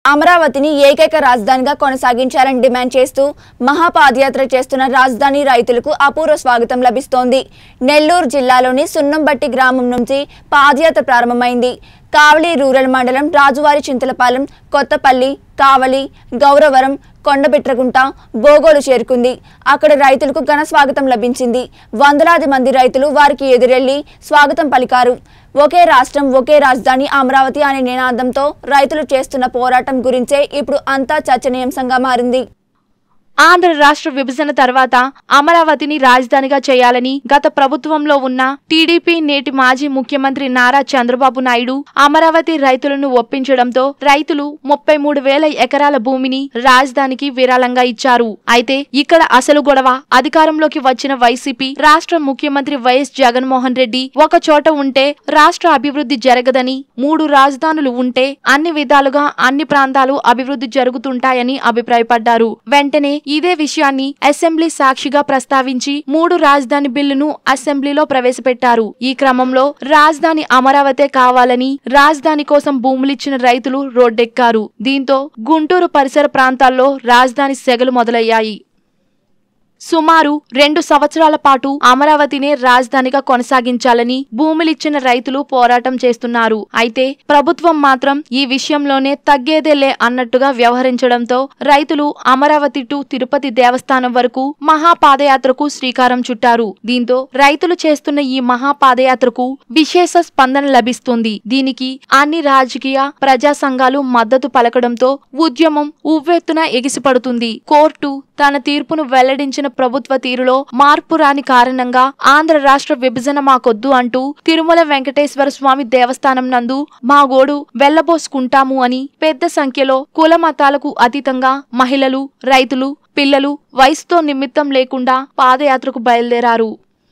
అమరావతిని ఏకైక రాజధానిగా కొనసాగించాలని డిమాండ్ చేస్తూ మహాపాదయాత్ర చేస్తున్న రాజధాని రైతులకు అపూర్వ స్వాగతం లభిస్తోంది నెల్లూరు జిల్లాలోని సున్నంబట్టి గ్రామం నుంచి పాదయాత్ర ప్రారంభమైంది కావలి రూరల్ మండలం రాజువారి చింతలపాలెం కొత్తపల్లి కావలి గౌరవరం కొండబిట్రగుంట బోగోలు చేరుకుంది అక్కడ రైతులకు ఘన స్వాగతం లభించింది వందలాది మంది రైతులు వారికి ఎదురెళ్లి స్వాగతం పలికారు ఒకే రాష్ట్రం ఒకే రాజధాని అమరావతి అనే నినాదంతో రైతులు చేస్తున్న పోరాటం గురించే ఇప్పుడు అంతా చర్చనీయాంశంగా మారింది ఆంధ్ర రాష్ట్ర విభజన తర్వాత అమరావతిని రాజధానిగా చేయాలని గత ప్రభుత్వంలో ఉన్న టీడీపీ నేటి మాజీ ముఖ్యమంత్రి నారా చంద్రబాబు నాయుడు అమరావతి రైతులను ఒప్పించడంతో రైతులు ముప్పై మూడు వేల ఎకరాల భూమిని రాజధానికి విరాళంగా ఇచ్చారు అయితే ఇక్కడ అసలు గొడవ అధికారంలోకి వచ్చిన వైసీపీ రాష్ట్ర ముఖ్యమంత్రి వైఎస్ జగన్మోహన్ రెడ్డి ఒక చోట ఉంటే రాష్ట్ర అభివృద్ధి జరగదని మూడు రాజధానులు ఉంటే అన్ని విధాలుగా అన్ని ప్రాంతాలు అభివృద్ధి జరుగుతుంటాయని అభిప్రాయపడ్డారు వెంటనే ఇదే విషయాన్ని అసెంబ్లీ సాక్షిగా ప్రస్తావించి మూడు రాజధాని బిల్లును అసెంబ్లీలో ప్రవేశపెట్టారు ఈ క్రమంలో రాజధాని అమరావతే కావాలని రాజధాని కోసం భూములిచ్చిన రైతులు రోడ్డెక్కారు దీంతో గుంటూరు పరిసర ప్రాంతాల్లో రాజధాని సెగలు మొదలయ్యాయి సుమారు రెండు సంవత్సరాల పాటు అమరావతినే రాజధానిగా కొనసాగించాలని భూములిచ్చిన రైతులు పోరాటం చేస్తున్నారు అయితే ప్రభుత్వం మాత్రం ఈ విషయంలోనే తగ్గేదేలే అన్నట్టుగా వ్యవహరించడంతో రైతులు అమరావతి టు తిరుపతి దేవస్థానం వరకు మహాపాదయాత్రకు శ్రీకారం చుట్టారు దీంతో రైతులు చేస్తున్న ఈ మహాపాదయాత్రకు విశేష స్పందన లభిస్తుంది దీనికి అన్ని రాజకీయ ప్రజా సంఘాలు మద్దతు పలకడంతో ఉద్యమం ఉవ్వెత్తున ఎగిసిపడుతుంది కోర్టు తన తీర్పును వెల్లడించిన ప్రభుత్వ తీరులో మార్పు రాని కారణంగా ఆంధ్ర రాష్ట్ర విభజన మాకొద్దు అంటూ తిరుమల వెంకటేశ్వర స్వామి దేవస్థానం నందు మా గోడు వెళ్లబోసుకుంటాము అని పెద్ద సంఖ్యలో కుల మతాలకు అతీతంగా మహిళలు రైతులు పిల్లలు వయసుతో నిమిత్తం లేకుండా పాదయాత్రకు బయలుదేరారు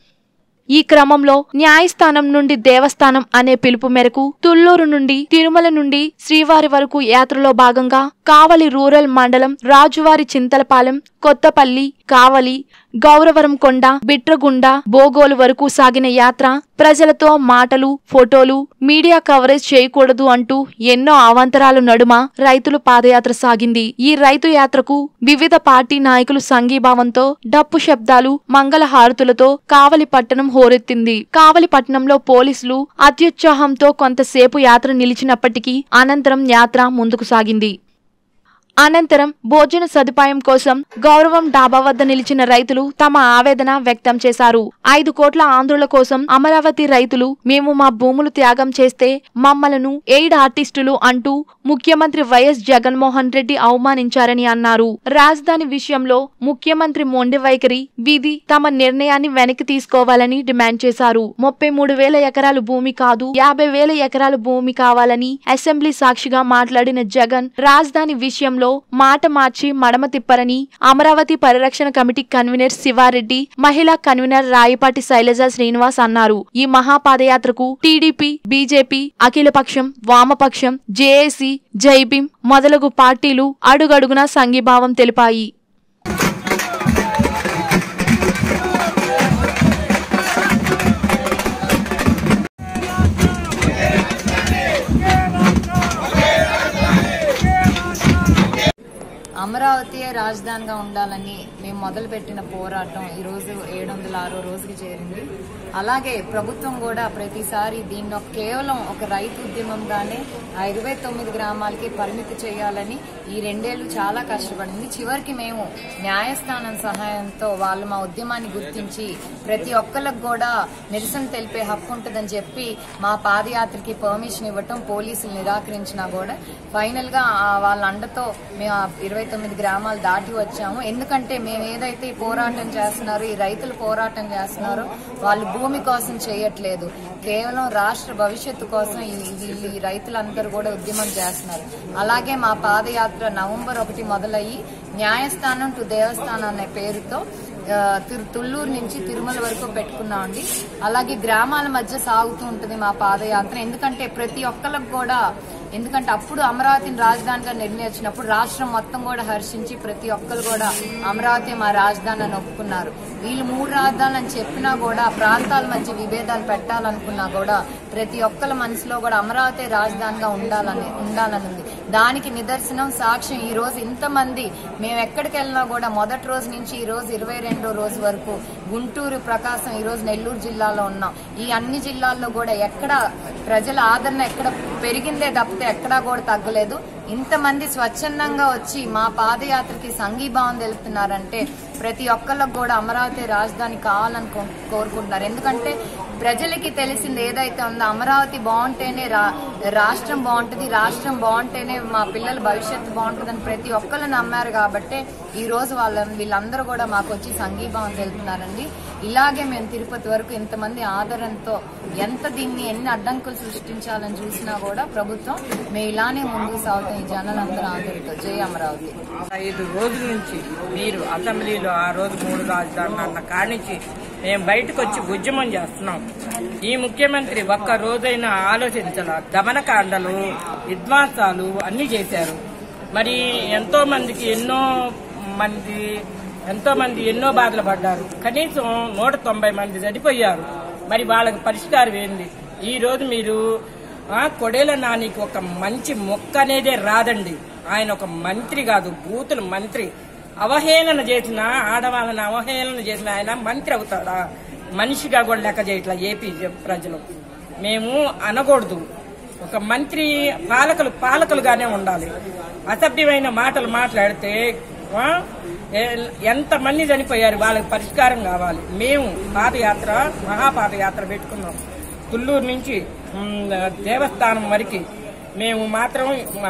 ఈ క్రమంలో న్యాయస్థానం నుండి దేవస్థానం అనే పిలుపు మేరకు తుళ్లూరు నుండి తిరుమల నుండి శ్రీవారి వరకు యాత్రలో భాగంగా కావలి రూరల్ మండలం రాజువారి చింతలపాలెం కొత్తపల్లి కావలి గౌరవరం కొండ బిట్రగుండ బోగోలు వరకు సాగిన యాత్ర ప్రజలతో మాటలు ఫోటోలు మీడియా కవరేజ్ చేయకూడదు అంటూ ఎన్నో అవాంతరాల నడుమ రైతులు పాదయాత్ర సాగింది ఈ రైతు యాత్రకు వివిధ పార్టీ నాయకులు సంఘీభావంతో డప్పు శబ్దాలు మంగళ హారతులతో కావలి పట్టణం హోరెత్తింది కావలి పట్టణంలో పోలీసులు అత్యుత్సాహంతో కొంతసేపు యాత్ర నిలిచినప్పటికీ అనంతరం యాత్ర ముందుకు సాగింది అనంతరం భోజన సదుపాయం కోసం గౌరవం డాబా వద్ద నిలిచిన రైతులు తమ ఆవేదన వ్యక్తం చేశారు ఐదు కోట్ల ఆంధ్రుల కోసం అమరావతి రైతులు మేము మా భూములు త్యాగం చేస్తే మమ్మలను ఎయిడ్ ఆర్టిస్టులు అంటూ ముఖ్యమంత్రి వైఎస్ జగన్మోహన్ రెడ్డి అవమానించారని అన్నారు రాజధాని విషయంలో ముఖ్యమంత్రి మొండి వైఖరి విధి తమ నిర్ణయాన్ని వెనక్కి తీసుకోవాలని డిమాండ్ చేశారు ముప్పై మూడు వేల ఎకరాలు భూమి కాదు యాభై వేల ఎకరాలు భూమి కావాలని అసెంబ్లీ సాక్షిగా మాట్లాడిన జగన్ రాజధాని విషయంలో మాట మార్చి మడమ తిప్పరని అమరావతి పరిరక్షణ కమిటీ కన్వీనర్ శివారెడ్డి మహిళా కన్వీనర్ రాయపాటి శైలజ శ్రీనివాస్ అన్నారు ఈ మహాపాదయాత్రకు టీడీపీ బీజేపీ అఖిలపక్షం వామపక్షం జేఏసీ జైబీం మొదలగు పార్టీలు అడుగడుగునా సంఘీభావం తెలిపాయి అమరావతియే రాజధానిగా ఉండాలని మేము మొదలుపెట్టిన పోరాటం ఈరోజు ఏడు వందల ఆరో రోజుకి చేరింది అలాగే ప్రభుత్వం కూడా ప్రతిసారి దీన్ని ఒక- కేవలం ఒక రైతు ఉద్యమంగానే ఆ ఇరవై తొమ్మిది గ్రామాలకి పరిమితి చేయాలని ఈ రెండేళ్లు చాలా కష్టపడింది చివరికి మేము న్యాయస్థానం సహాయంతో వాళ్ళు మా ఉద్యమాన్ని గుర్తించి ప్రతి ఒక్కరికి కూడా నిరసన తెలిపే హక్కు ఉంటుందని చెప్పి మా పాదయాత్రకి పర్మిషన్ ఇవ్వటం పోలీసులు నిరాకరించినా కూడా ఫైనల్ గా ఆ వాళ్ళ అండతో మేము ఆ ఇరవై తొమ్మిది గ్రామాలు దాటి వచ్చాము ఎందుకంటే మేము ఏదైతే ఈ పోరాటం చేస్తున్నారో ఈ రైతులు పోరాటం చేస్తున్నారో వాళ్ళు భూమి కోసం చేయట్లేదు కేవలం రాష్ట్ర భవిష్యత్తు కోసం ఈ- వీళ్ళు ఈ రైతులందరూ కూడా ఉద్యమం చేస్తున్నారు అలాగే మా పాదయాత్ర నవంబర్ ఒకటి మొదలయ్యి న్యాయస్థానం టు దేవస్థానం అనే పేరుతో ఆ, తిరు- తుళ్ళూరు నుంచి తిరుమల వరకు పెట్టుకున్నామండి అలాగే గ్రామాల మధ్య సాగుతూ ఉంటుంది మా పాదయాత్ర ఎందుకంటే ప్రతి ఒక్కరికి కూడా ఎందుకంటే అప్పుడు అమరావతిని రాజధానిగా నిర్ణయించినప్పుడు రాష్ట్రం మొత్తం కూడా హర్షించి ప్రతి ఒక్కరు కూడా అమరావతి మా రాజధాని అని ఒప్పుకున్నారు వీళ్ళు మూడు రాజధానులు అని చెప్పినా కూడా ప్రాంతాల మధ్య విభేదాలు పెట్టాలనుకున్నా కూడా ప్రతి ఒక్కరి మనసులో కూడా అమరావతి రాజధానిగా ఉండాలని ఉండాలని ఉంది దానికి నిదర్శనం సాక్ష్యం ఈ రోజు ఇంతమంది మేము ఎక్కడికి వెళ్ళినా కూడా మొదటి రోజు నుంచి ఈ రోజు ఇరవై రెండో రోజు వరకు గుంటూరు ప్రకాశం ఈ రోజు నెల్లూరు జిల్లాలో ఉన్నాం ఈ అన్ని జిల్లాల్లో కూడా ఎక్కడ ప్రజల ఆదరణ ఎక్కడ పెరిగిందే తప్పితే ఎక్కడా కూడా తగ్గలేదు ఇంతమంది స్వచ్ఛందంగా వచ్చి మా పాదయాత్రకి సంఘీభావం తెలుపుతున్నారంటే ప్రతి ఒక్కళ్ళకు కూడా అమరావతి రాజధాని కావాలని కో- కోరుకుంటున్నారు ఎందుకంటే ప్రజలకి తెలిసింది ఏదైతే ఉందో అమరావతి బాగుంటేనే రా రాష్ట్రం బాగుంటుంది రాష్ట్రం బాగుంటేనే మా పిల్లల భవిష్యత్తు బాగుంటుందని ప్రతి ఒక్కళ్ళు నమ్మారు కాబట్టి ఈ రోజు వాళ్ళ వీళ్ళందరూ కూడా మాకు వచ్చి సంఘీభావం తెలుపుతున్నారండి ఇలాగే మేము తిరుపతి వరకు ఇంతమంది ఆదరణతో ఎంత దీన్ని ఎన్ని అడ్డంకులు సృష్టించాలని చూసినా కూడా ప్రభుత్వం మేము ఇలానే ముందుకు సాగుతాం ఈ జనాలందరూ ఆదరణతో జై అమరావతి ఐదు రోజుల నుంచి మీరు అసెంబ్లీలో ఆ రోజు మూడు రాజధానులు అన్న కాడి నుంచి మేము బయటకు వచ్చి ఉద్యమం చేస్తున్నాం ఈ ముఖ్యమంత్రి ఒక్క రోజైనా ఆలోచించాల దమనకాండలు విధ్వంసాలు అన్ని చేశారు మరి ఎంతో మందికి ఎన్నో మంది ఎంతో మంది ఎన్నో బాధలు పడ్డారు కనీసం నూట తొంభై మంది చనిపోయారు మరి వాళ్ళకి పరిష్కారం ఏంది ఈ రోజు మీరు ఆ కొడేల నానికి ఒక మంచి మొక్క అనేదే రాదండి ఆయన ఒక మంత్రి కాదు బూతుల మంత్రి అవహేళన చేసిన ఆడవాళ్ళని అవహేళన చేసిన ఆయన మంత్రి అవుతాడా మనిషిగా కూడా లెక్క చేయట్లా ఏపీ ప్రజలు మేము అనకూడదు ఒక మంత్రి పాలకులు పాలకులుగానే ఉండాలి అసభ్యమైన మాటలు మాట్లాడితే ఆ, ఏ- ఎంతమంది చనిపోయారు వాళ్ళకి పరిష్కారం కావాలి మేము పాదయాత్ర మహాపాదయాత్ర పెట్టుకున్నాం తుళ్ళూరు నుంచి ఉమ్, దేవస్థానం వరకు మేము మాత్రం ఆ,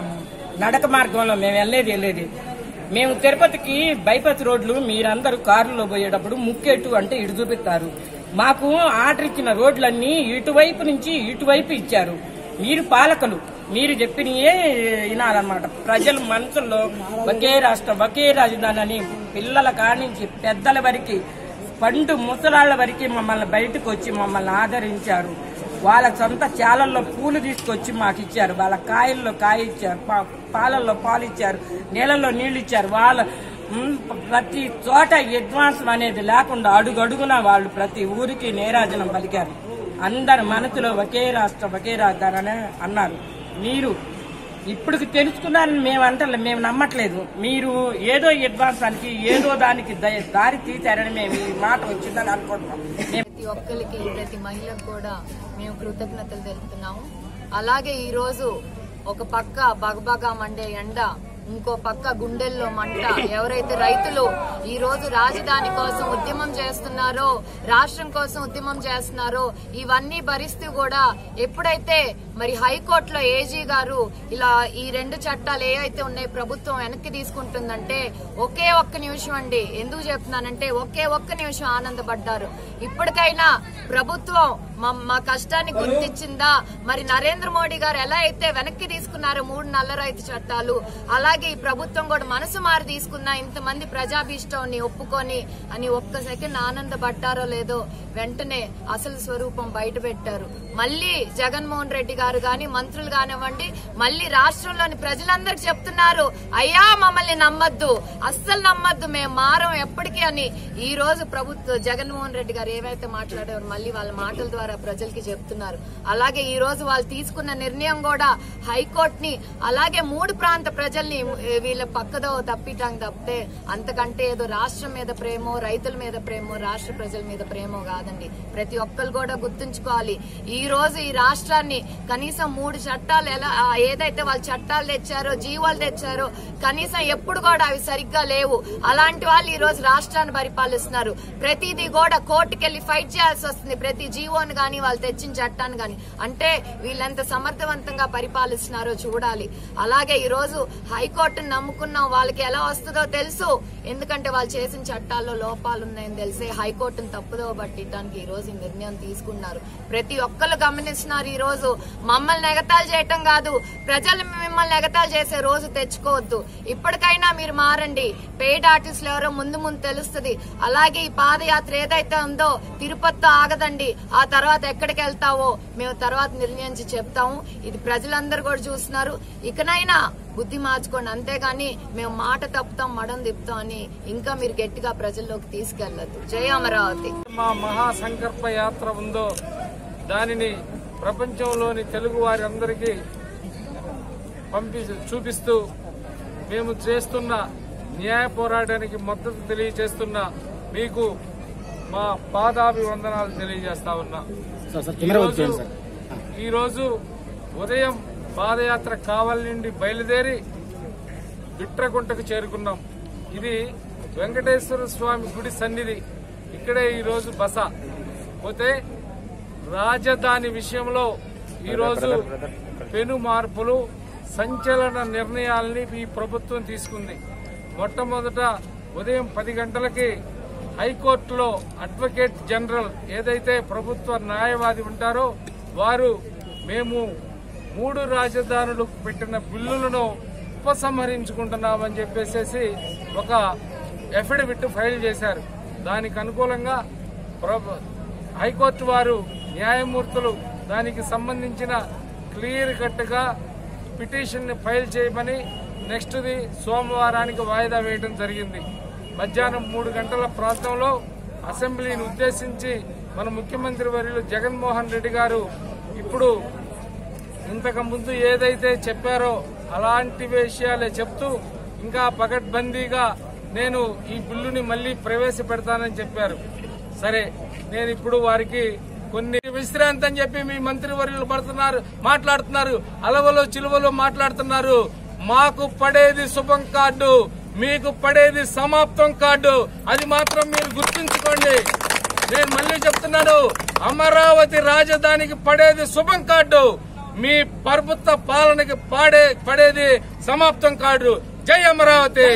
నడక మార్గంలో మేము వెళ్ళేది వెళ్ళేది మేము తిరుపతికి బైపాస్ రోడ్లు మీరందరూ కారులో పోయేటప్పుడు ముక్కెట్టు అంటే ఇటు చూపిస్తారు మాకు ఆర్డర్ ఇచ్చిన రోడ్లన్నీ ఇటువైపు నుంచి ఇటువైపు ఇచ్చారు మీరు పాలకులు మీరు చెప్పినయే వినాలన్నమాట ప్రజల మనసుల్లో ఒకే రాష్ట్రం ఒకే రాజధాని అని పిల్లల కానించి పెద్దల వరకు పండు ముసలాళ్ల వరకు మమ్మల్ని బయటకు వచ్చి మమ్మల్ని ఆదరించారు వాళ్ళ సొంత చాలల్లో పూలు తీసుకొచ్చి మాకు ఇచ్చారు వాళ్ళ కాయల్లో కాయ ఇచ్చారు పా- పాలల్లో పాలు ఇచ్చారు నీళ్ళల్లో నీళ్లు ఇచ్చారు వాళ్ళ ఉమ్, ప్రతి చోట అడ్వాన్సం అనేది లేకుండా అడుగడుగున వాళ్ళు ప్రతి ఊరికి నేరాజనం పలికారు అందరి మనసులో ఒకే రాష్ట్రం ఒకే రాజధాని అని అన్నారు మీరు ఇప్పుడు తెలుసుకున్నారని మేము అంటలే మేము నమ్మట్లేదు మీరు ఏదో అడ్వాన్సానికి ఏదో దానికి ద- దారి తీశారని మేము ఈ మాట వచ్చిందని అనుకుంటున్నాం మేము ప్రతి ఒక్కరికి ప్రతి మహిళకు కూడా మేము కృతజ్ఞతలు తెలుపుతున్నాము అలాగే ఈ రోజు ఒక పక్క బగబగా మండే ఎండ ఇంకో పక్క గుండెల్లో మంట ఎవరైతే రైతులు ఈ రోజు రాజధాని కోసం ఉద్యమం చేస్తున్నారో రాష్ట్రం కోసం ఉద్యమం చేస్తున్నారో ఇవన్నీ భరిస్తూ కూడా ఎప్పుడైతే మరి హైకోర్టులో ఏజీ గారు ఇలా ఈ రెండు చట్టాలు ఏవైతే ఉన్నాయి ప్రభుత్వం వెనక్కి తీసుకుంటుందంటే ఒకే ఒక్క నిమిషం అండి ఎందుకు చెప్తున్నానంటే ఒకే ఒక్క నిమిషం ఆనందపడ్డారు ఇప్పటికైనా ప్రభుత్వం మా- మా కష్టాన్ని గుర్తించిందా మరి నరేంద్ర మోడీ గారు ఎలా అయితే వెనక్కి తీసుకున్నారో మూడు నల్ల రైతు చట్టాలు అలాగే ఈ ప్రభుత్వం కూడా మనసు మారి తీసుకున్న ఇంతమంది ప్రజాభీష్టాన్ని ఒప్పుకొని అని ఒక్క సెకండ్ ఆనందపడ్డారో లేదో వెంటనే అసలు స్వరూపం బయట పెట్టారు మళ్ళీ జగన్మోహన్ రెడ్డి గారు గాని మంత్రులు కానివ్వండి మళ్ళీ రాష్ట్రంలోని ప్రజలందరికి చెప్తున్నారు అయ్యా మమ్మల్ని నమ్మద్దు అస్సలు నమ్మద్దు మేము మారం ఎప్పటికీ అని ఈ రోజు ప్రభుత్వ జగన్మోహన్ రెడ్డి గారు ఏవైతే మాట్లాడారో మళ్ళీ వాళ్ళ మాటల ద్వారా ప్రజలకి చెప్తున్నారు అలాగే ఈ రోజు వాళ్ళు తీసుకున్న నిర్ణయం కూడా హైకోర్టుని అలాగే మూడు ప్రాంత ప్రజల్ని ఏ, వీళ్ళ పక్కదో తప్పిటానికి తప్పితే అంతకంటే ఏదో రాష్ట్రం మీద ప్రేమో రైతుల మీద ప్రేమో రాష్ట్ర ప్రజల మీద ప్రేమో కాదండి ప్రతి ఒక్కరు కూడా గుర్తుంచుకోవాలి ఈ రోజు ఈ రాష్ట్రాన్ని కనీసం మూడు చట్టాలు ఎలా ఆ, ఏదైతే వాళ్ళు చట్టాలు తెచ్చారో జీవోలు తెచ్చారో కనీసం ఎప్పుడు కూడా అవి సరిగ్గా లేవు అలాంటి వాళ్ళు ఈ రోజు రాష్ట్రాన్ని పరిపాలిస్తున్నారు ప్రతిదీ కూడా కోర్టుకెళ్లి ఫైట్ చేయాల్సి వస్తుంది ప్రతి జీవోని గాని వాళ్ళు తెచ్చిన చట్టాన్ని గాని అంటే వీళ్ళెంత సమర్థవంతంగా పరిపాలిస్తున్నారో చూడాలి అలాగే ఈ రోజు హైకోర్టును నమ్ముకున్నాం వాళ్ళకి ఎలా వస్తుందో తెలుసు ఎందుకంటే వాళ్ళు చేసిన చట్టాల్లో లోపాలు ఉన్నాయని తెలిసే హైకోర్టును తప్పుదో పట్టించడానికి ఈ రోజు ఈ నిర్ణయం తీసుకున్నారు ప్రతి ఒక్కరు గమనిస్తున్నారు ఈ రోజు మమ్మల్ని ఎగతాలు చేయటం కాదు ప్రజలు మిమ్మల్ని ఎగతాలు చేసే రోజు తెచ్చుకోవద్దు ఇప్పటికైనా మీరు మారండి పెయిడ్ ఆర్టిస్టులు ఎవరో ముందు ముందు తెలుస్తుంది అలాగే ఈ పాదయాత్ర ఏదైతే ఉందో తిరుపతితో ఆగదండి ఆ తర్వాత ఎక్కడికి వెళ్తావో మేము తర్వాత నిర్ణయించి చెప్తాము ఇది ప్రజలందరూ కూడా చూస్తున్నారు ఇకనైనా బుద్ధి మార్చుకోండి అంతేగాని మేము మాట తప్పుతాం మడం తిప్పుతాం అని ఇంకా మీరు గట్టిగా ప్రజల్లోకి తీసుకెళ్లొద్దు జై అమరావతి మా మహాసంకల్ప యాత్ర ఉందో దానిని ప్రపంచంలోని తెలుగు వారందరికీ పంపి చూపిస్తూ మేము చేస్తున్న న్యాయ పోరాటానికి మద్దతు తెలియజేస్తున్న మీకు మా పాదాభివందనాలు తెలియజేస్తా ఉన్నా ఈరోజు ఈరోజు ఉదయం పాదయాత్ర కావలి నుండి బయలుదేరి బిట్రగుంటకు చేరుకున్నాం ఇది వెంకటేశ్వర స్వామి గుడి సన్నిధి ఇక్కడే ఈరోజు బస పోతే రాజధాని విషయంలో ఈరోజు పెను మార్పులు సంచలన నిర్ణయాల్ని ఈ ప్రభుత్వం తీసుకుంది మొట్టమొదట ఉదయం పది గంటలకి హైకోర్టులో అడ్వకేట్ జనరల్ ఏదైతే ప్రభుత్వ న్యాయవాది ఉంటారో వారు మేము మూడు రాజధానులకు పెట్టిన బిల్లులను ఉపసంహరించుకుంటున్నామని చెప్పేసి ఒక ఎఫిడవిట్ ఫైల్ చేశారు దానికి అనుకూలంగా ప్రభు- హైకోర్టు వారు న్యాయమూర్తులు దానికి సంబంధించిన క్లియర్ కట్ గా పిటిషన్ ని ఫైల్ చేయమని నెక్స్ట్ ది సోమవారానికి వాయిదా వేయడం జరిగింది మధ్యాహ్నం మూడు గంటల ప్రాంతంలో అసెంబ్లీని ఉద్దేశించి మన ముఖ్యమంత్రి వర్యులు జగన్మోహన్ రెడ్డి గారు ఇప్పుడు ఇంతకు ముందు ఏదైతే చెప్పారో అలాంటి విషయాలే చెప్తూ ఇంకా పకడ్బందీగా నేను ఈ బిల్లుని మళ్లీ ప్రవేశపెడతానని చెప్పారు సరే నేను ఇప్పుడు వారికి కొన్ని విశ్రాంతి అని చెప్పి మీ మంత్రివర్యులు పడుతున్నారు మాట్లాడుతున్నారు అలవలో చిలువలో మాట్లాడుతున్నారు మాకు పడేది శుభం కార్డు మీకు పడేది సమాప్తం కార్డు అది మాత్రం మీరు గుర్తుంచుకోండి నేను మళ్ళీ చెప్తున్నాను అమరావతి రాజధానికి పడేది శుభం కార్డు మీ ప్రభుత్వ పాలనకి పాడే పడేది సమాప్తం కార్డు జై అమరావతి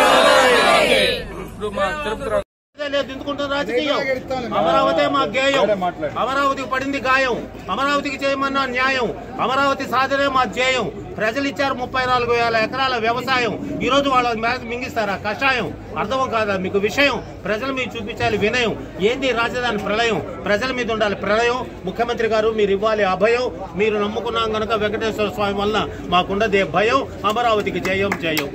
ఇప్పుడు మా తిరుపతి రావు లేదు ఎందుకుంటుంది రాజకీయం అమరావతి మా గేయం అమరావతికి పడింది గాయం అమరావతికి చేయమన్న న్యాయం అమరావతి సాధనే మా ధ్యేయం ప్రజలు ఇచ్చారు ముప్పై నాలుగు వేల ఎకరాల వ్యవసాయం ఈ రోజు వాళ్ళ మీద మింగిస్తారా కషాయం అర్థం కాదా మీకు విషయం ప్రజల మీద చూపించాలి వినయం ఏంది రాజధాని ప్రళయం ప్రజల మీద ఉండాలి ప్రళయం ముఖ్యమంత్రి గారు మీరు ఇవ్వాలి అభయం మీరు నమ్ముకున్నాం గనక వెంకటేశ్వర స్వామి వలన మాకుండదే భయం అమరావతికి జయం జయం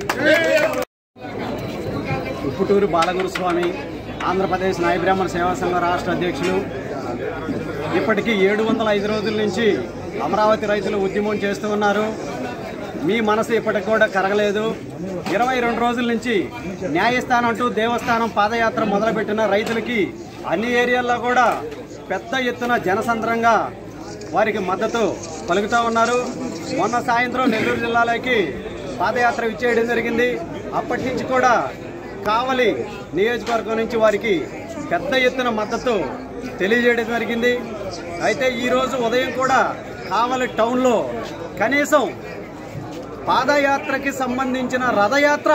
ఉప్పుటూరు బాలగురుస్వామి ఆంధ్రప్రదేశ్ నాయ బ్రాహ్మణ సేవా సంఘ రాష్ట్ర అధ్యక్షులు ఇప్పటికీ ఏడు వందల ఐదు రోజుల నుంచి అమరావతి రైతులు ఉద్యమం చేస్తూ ఉన్నారు మీ మనసు ఇప్పటికి కూడా కరగలేదు ఇరవై రెండు రోజుల నుంచి న్యాయస్థానం అంటూ దేవస్థానం పాదయాత్ర మొదలుపెట్టిన రైతులకి అన్ని ఏరియాల్లో కూడా పెద్ద ఎత్తున జనసంద్రంగా వారికి మద్దతు పలుకుతూ ఉన్నారు మొన్న సాయంత్రం నెల్లూరు జిల్లాలోకి పాదయాత్ర ఇచ్చేయడం జరిగింది అప్పటి నుంచి కూడా కావలి నియోజకవర్గం నుంచి వారికి పెద్ద ఎత్తున మద్దతు తెలియజేయడం జరిగింది అయితే ఈరోజు ఉదయం కూడా కావలి టౌన్లో కనీసం పాదయాత్రకి సంబంధించిన రథయాత్ర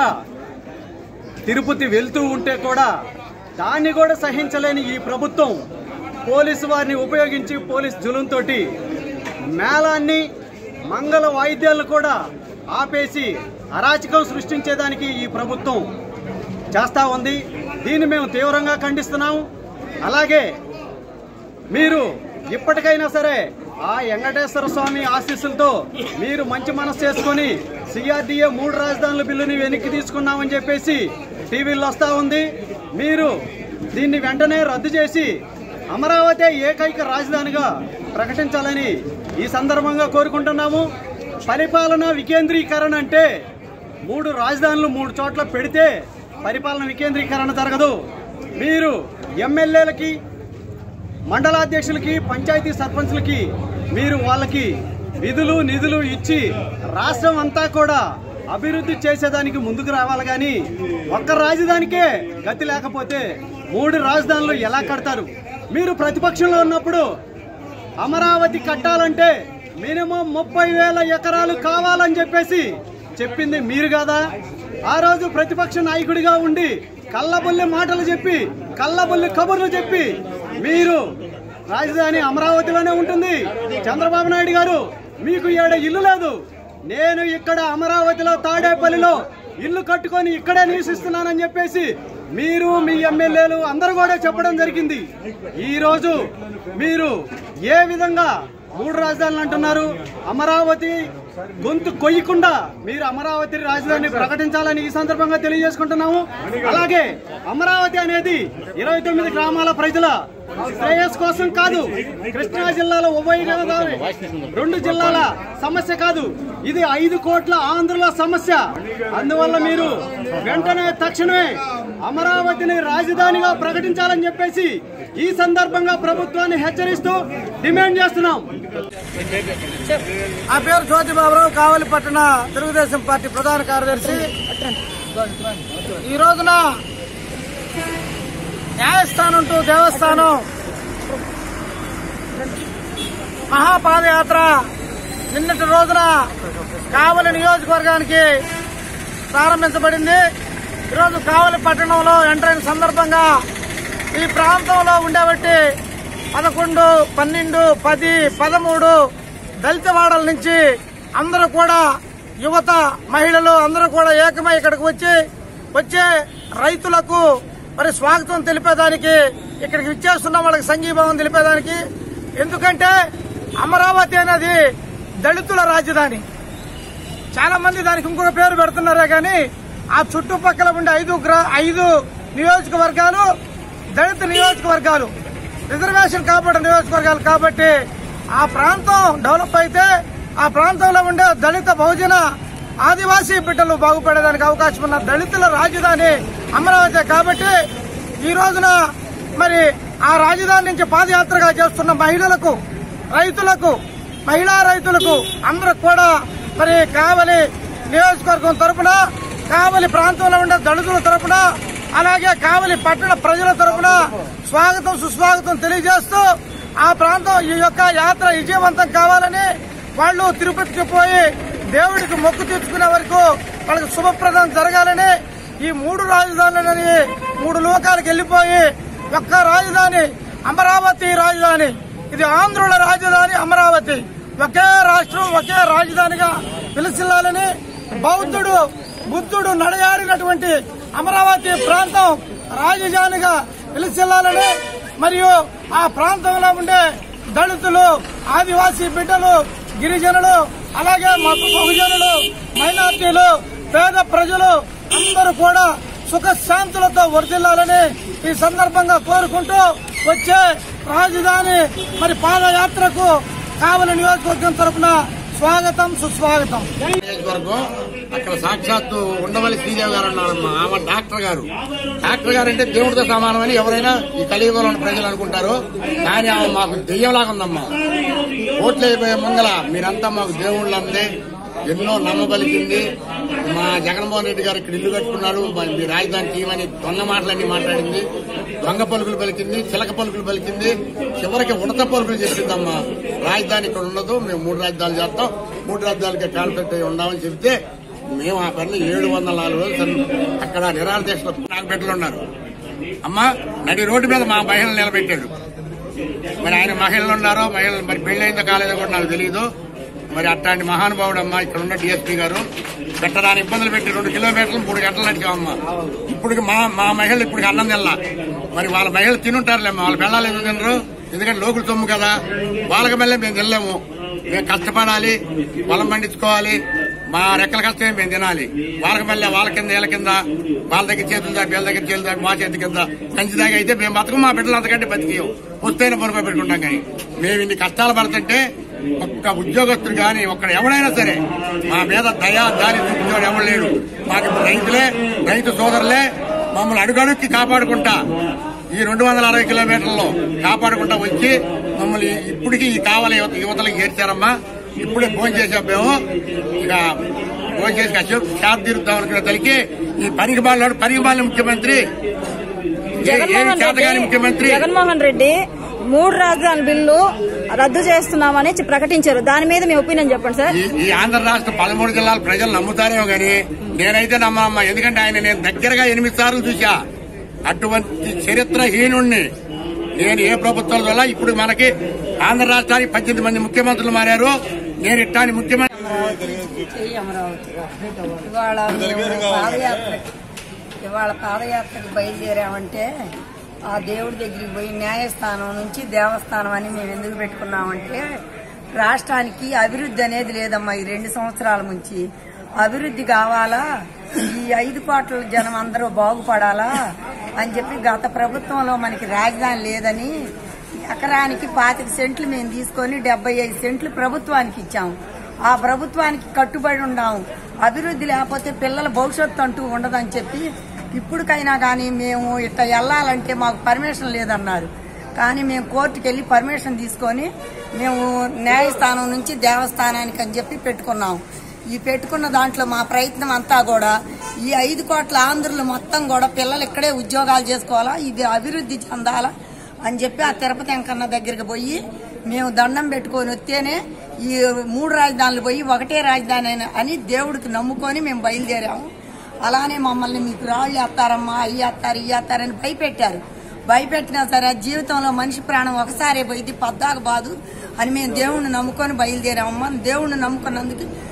తిరుపతి వెళ్తూ ఉంటే కూడా దాన్ని కూడా సహించలేని ఈ ప్రభుత్వం పోలీసు వారిని ఉపయోగించి పోలీస్ జులంతో మేళాన్ని మంగళ వాయిద్యాలను కూడా ఆపేసి అరాచకం సృష్టించేదానికి ఈ ప్రభుత్వం చేస్తా ఉంది దీన్ని మేము తీవ్రంగా ఖండిస్తున్నాం అలాగే మీరు ఇప్పటికైనా సరే ఆ వెంకటేశ్వర స్వామి ఆశీస్సులతో మీరు మంచి మనసు చేసుకొని సిఆర్డీఏ మూడు రాజధానుల బిల్లుని వెనక్కి తీసుకున్నామని చెప్పేసి టీవీల్లో వస్తా ఉంది మీరు దీన్ని వెంటనే రద్దు చేసి అమరావతి ఏకైక రాజధానిగా ప్రకటించాలని ఈ సందర్భంగా కోరుకుంటున్నాము పరిపాలన వికేంద్రీకరణ అంటే మూడు రాజధానులు మూడు చోట్ల పెడితే పరిపాలన వికేంద్రీకరణ జరగదు మీరు ఎమ్మెల్యేలకి మండలాధ్యక్షులకి పంచాయతీ సర్పంచ్లకి మీరు వాళ్ళకి విధులు నిధులు ఇచ్చి రాష్ట్రం అంతా కూడా అభివృద్ధి చేసేదానికి ముందుకు రావాలి కానీ ఒక్క రాజధానికే గతి లేకపోతే మూడు రాజధానులు ఎలా కడతారు మీరు ప్రతిపక్షంలో ఉన్నప్పుడు అమరావతి కట్టాలంటే మినిమం ముప్పై వేల ఎకరాలు కావాలని చెప్పేసి చెప్పింది మీరు కాదా ఆ రోజు ప్రతిపక్ష నాయకుడిగా ఉండి కళ్ళబొల్లి మాటలు చెప్పి కళ్ళబొల్లి కబుర్లు చెప్పి మీరు రాజధాని అమరావతిలోనే ఉంటుంది చంద్రబాబు నాయుడు గారు మీకు ఏడ ఇల్లు లేదు నేను ఇక్కడ అమరావతిలో తాడేపల్లిలో ఇల్లు కట్టుకొని ఇక్కడే నివసిస్తున్నానని చెప్పేసి మీరు మీ ఎమ్మెల్యేలు అందరూ కూడా చెప్పడం జరిగింది ఈ రోజు మీరు ఏ విధంగా మూడు రాజధానులు అంటున్నారు అమరావతి గొంతు కొయ్యకుండా మీరు అమరావతి రాజధాని ప్రకటించాలని ఈ సందర్భంగా తెలియజేసుకుంటున్నాము అలాగే అమరావతి అనేది ఇరవై తొమ్మిది గ్రామాల ప్రజల శ్రేయస్ కోసం కాదు కృష్ణా జిల్లాలో ఉభయ గోదావరి రెండు జిల్లాల సమస్య కాదు ఇది ఐదు కోట్ల ఆంధ్రుల సమస్య అందువల్ల మీరు వెంటనే తక్షణమే అమరావతిని రాజధానిగా ప్రకటించాలని చెప్పేసి ఈ సందర్భంగా ప్రభుత్వాన్ని హెచ్చరిస్తూ డిమాండ్ చేస్తున్నాం ఆ పేరు జ్యోతి బాబురావు కావలి పట్టణ తెలుగుదేశం పార్టీ ప్రధాన కార్యదర్శి ఈ రోజున న్యాయస్థానం టు దేవస్థానం మహాపాదయాత్ర నిన్నటి రోజున కావలి నియోజకవర్గానికి ప్రారంభించబడింది ఈరోజు కావలి పట్టణంలో ఎంటర్ అయిన సందర్భంగా ఈ ప్రాంతంలో ఉండేబట్టి పదకొండు పన్నెండు పది పదమూడు దళిత వాడల నుంచి అందరూ కూడా యువత మహిళలు అందరూ కూడా ఏకమై ఇక్కడికి వచ్చి వచ్చే రైతులకు మరి స్వాగతం తెలిపేదానికి ఇక్కడికి విచ్చేస్తున్న వాళ్ళకి సంఘీభావం తెలిపేదానికి ఎందుకంటే అమరావతి అనేది దళితుల రాజధాని చాలా మంది దానికి ఇంకొక పేరు పెడుతున్నారే కానీ ఆ చుట్టుపక్కల ఉండే ఐదు గ్రా- ఐదు నియోజకవర్గాలు దళిత నియోజకవర్గాలు రిజర్వేషన్ కాబట్టిన నియోజకవర్గాలు కాబట్టి ఆ ప్రాంతం డెవలప్ అయితే ఆ ప్రాంతంలో ఉండే దళిత బహుజన ఆదివాసీ బిడ్డలు బాగుపడేదానికి అవకాశం ఉన్న దళితుల రాజధాని అమరావతి కాబట్టి ఈ రోజున మరి ఆ రాజధాని నుంచి పాదయాత్రగా చేస్తున్న మహిళలకు రైతులకు మహిళా రైతులకు అందరూ కూడా మరి కావలి నియోజకవర్గం తరపున కావలి ప్రాంతంలో ఉండే దళితుల తరపున అలాగే కావలి పట్టణ ప్రజల తరపున స్వాగతం సుస్వాగతం తెలియజేస్తూ ఆ ప్రాంతం ఈ యొక్క యాత్ర విజయవంతం కావాలని వాళ్ళు తిరుపతికి పోయి దేవుడికి మొక్కు తీర్చుకునే వరకు వాళ్ళకి శుభప్రదం జరగాలని ఈ మూడు రాజధానులని మూడు లోకాలకు వెళ్లిపోయి ఒక్క రాజధాని అమరావతి రాజధాని ఇది ఆంధ్రుల రాజధాని అమరావతి ఒకే రాష్ట్రం ఒకే రాజధానిగా పిలిచిల్లాలని బౌద్ధుడు బుద్ధుడు నడయాడినటువంటి అమరావతి ప్రాంతం రాజధానిగా పిలిచిల్లాలని మరియు ఆ ప్రాంతంలో ఉండే దళితులు ఆదివాసీ బిడ్డలు గిరిజనులు అలాగే మత బహుజనులు మైనార్టీలు పేద ప్రజలు అందరూ కూడా సుఖశాంతులతో వర్దిల్లాలని ఈ సందర్భంగా కోరుకుంటూ వచ్చే రాజధాని మరి పాదయాత్రకు కావలి నియోజకవర్గం తరఫున స్వాగతం సుస్వాగతం నియోజకవర్గం అక్కడ సాక్షాత్తు ఉండవల్లి శ్రీదేవి గారు అన్నారమ్మా ఆమె డాక్టర్ గారు డాక్టర్ గారు అంటే దేవుడితో సమానమని ఎవరైనా ఈ కలియుగంలో ఉన్న ప్రజలు అనుకుంటారు కానీ ఆమె మాకు దెయ్యంలాగా ఉందమ్మా ఓట్లు అయిపోయే ముందల మీరంతా మాకు దేవుళ్ళు అందే ఎన్నో నమ్మబలికింది మా జగన్మోహన్ రెడ్డి గారు ఇక్కడ ఇల్లు కట్టుకున్నాడు మరి మీ రాజధాని తీయమని దొంగ మాటలన్నీ మాట్లాడింది దొంగ పలుకులు పలికింది చిలక పలుకులు పలికింది చివరికి ఉడత పలుకులు చెప్పిందమ్మా రాజధాని ఇక్కడ ఉండదు మేము మూడు రాజధానులు చేస్తాం మూడు రాజధానులకి కాన్ఫ్లిక్ట్ అయి ఉండామని చెప్తే మేము ఆ పని ఏడు వందల నాలుగు రోజులు సన్- అక్కడ నిరాల దేశంలో నాకు బిడ్డలు ఉన్నారు అమ్మా నడి రోడ్డు మీద మా మహిళలు నిలబెట్టాడు మరి ఆయన మహిళలు ఉన్నారో మహిళలు మరి పెళ్ళైందో కాలేదో కూడా నాకు తెలియదు మరి అట్లాంటి మహానుభావుడు అమ్మా ఇక్కడ ఉన్న డిఎస్పీ గారు పెట్టడానికి ఇబ్బందులు పెట్టి రెండు కిలోమీటర్లు మూడు గంటలు నడిచామమ్మా ఇప్పుడు మా మా మహిళలు ఇప్పుడు అన్నం తినలా మరి వాళ్ళ మహిళలు తినుంటారులేమ్మా వాళ్ళ పిల్లలు ఎందుకు తినరు ఎందుకంటే లోకులు సొమ్ము కదా వాళ్ళకి మళ్ళీ మేము తినలేము మేము కష్టపడాలి పొలం పండించుకోవాలి మా రెక్కల కష్టమే మేము తినాలి వాళ్ళకి మళ్ళీ వాళ్ళ కింద వీళ్ళ కింద వాళ్ళ దగ్గర చేతులు దాకా వీళ్ళ దగ్గర చేతులు దాకా మా చేతి కింద కంచి దాకా అయితే మేము బతుకు మా బిడ్డలు అంతకంటే బతికేయం వస్తేనే పనుకో పెట్టుకుంటాం కానీ మేము ఇన్ని కష్టాలు పడుతుంటే ఒక్క ఉద్యోగస్తుడు కానీ ఒక్కడ ఎవడైనా సరే మా మీద దయా దారి చూపించేవాడు ఎవడు లేడు మాకు ఇప్పుడు రైతులే రైతు సోదరులే మమ్మల్ని అడుగడుక్కి కాపాడుకుంటా ఈ రెండు వందల అరవై కిలోమీటర్లలో కాపాడుకుంటా వచ్చి మమ్మల్ని ఇప్పటికీ ఈ కావాలి యువత యువతలకు చేర్చారమ్మా ఇప్పుడే ఫోన్ చేసాం మేము ఇక ఫోన్ చేసి కాసేపు షాప్ తీరుద్దాం అనుకున్న తల్లికి ఈ పనికి బాలు పనికి బాల ముఖ్యమంత్రి ఏ- ఏమి జగన్మోహన్ చేతగాని రెడ్డి ముఖ్యమంత్రి జగన్మోహన్ రెడ్డి మూడు రాజధాని బిల్లు రద్దు చేస్తున్నామని చి- ప్రకటించారు దాని మీద మీ ఒపీనియన్ చెప్పండి సార్ ఈ ఈ ఆంధ్ర రాష్ట్ర పదమూడు జిల్లాల ప్రజలు నమ్ముతారేమో గాని నేనైతే నమ్మమ్మా ఎందుకంటే ఆయన నేను దగ్గరగా ఎనిమిది సార్లు చూసా అటువంటి చరిత్రహీనుణ్ణి నేను ఏ ప్రభుత్వం వల్ల ఇప్పుడు మనకి ఆంధ్ర రాష్ట్రానికి పద్దెనిమిది మంది ముఖ్యమంత్రులు మారారు నేను ఇట్లాంటి ముఖ్యమంత్రి ఇవాళ మేము పాదయాత్రకి ఇవాళ పాదయాత్రకి బయలుదేరామంటే ఆ దేవుడి దగ్గరికి పోయి న్యాయస్థానం నుంచి దేవస్థానం అని మేము ఎందుకు పెట్టుకున్నామంటే రాష్ట్రానికి అభివృద్ధి అనేది లేదమ్మా ఈ రెండు సంవత్సరాల నుంచి అభివృద్ధి కావాలా ఈ ఐదు కోట్ల జనం అందరూ బాగుపడాలా అని చెప్పి గత ప్రభుత్వంలో మనకి రాజధాని లేదని ఎకరానికి పాతిక సెంట్లు మేము తీసుకొని డెబ్బై ఐదు సెంట్లు ప్రభుత్వానికి ఇచ్చాము ఆ ప్రభుత్వానికి కట్టుబడి ఉన్నాము అభివృద్ధి లేకపోతే పిల్లల భవిష్యత్తు అంటూ ఉండదని చెప్పి ఇప్పటికైనా కానీ మేము ఇట్లా వెళ్ళాలంటే మాకు పర్మిషన్ లేదన్నారు కానీ మేము కోర్టుకి వెళ్ళి పర్మిషన్ తీసుకొని మేము న్యాయస్థానం నుంచి దేవస్థానానికి అని చెప్పి పెట్టుకున్నాం ఈ పెట్టుకున్న దాంట్లో మా ప్రయత్నం అంతా కూడా ఈ ఐదు కోట్ల ఆంధ్రులు మొత్తం కూడా పిల్లలు ఇక్కడే ఉద్యోగాలు చేసుకోవాలా ఇది అభివృద్ధి చెందాలా అని చెప్పి ఆ తిరుపతి వెంకన్న దగ్గరికి పోయి మేము దండం పెట్టుకొని వస్తేనే ఈ మూడు రాజధానులు పోయి ఒకటే రాజధాని అని- అని దేవుడికి నమ్ముకొని మేము బయలుదేరాము అలానే మమ్మల్ని మీకు రాళ్ళు వేస్తారమ్మా అయ్యి వేస్తారు ఇయ్యి వేస్తారని భయపెట్టారు భయపెట్టినా సరే జీవితంలో మనిషి ప్రాణం ఒకసారి పోయింది పద్దాక బాదు అని మేము దేవుణ్ణి నమ్ముకొని బయలుదేరామమ్మా దేవుణ్ణి నమ్ముకున్నందుకు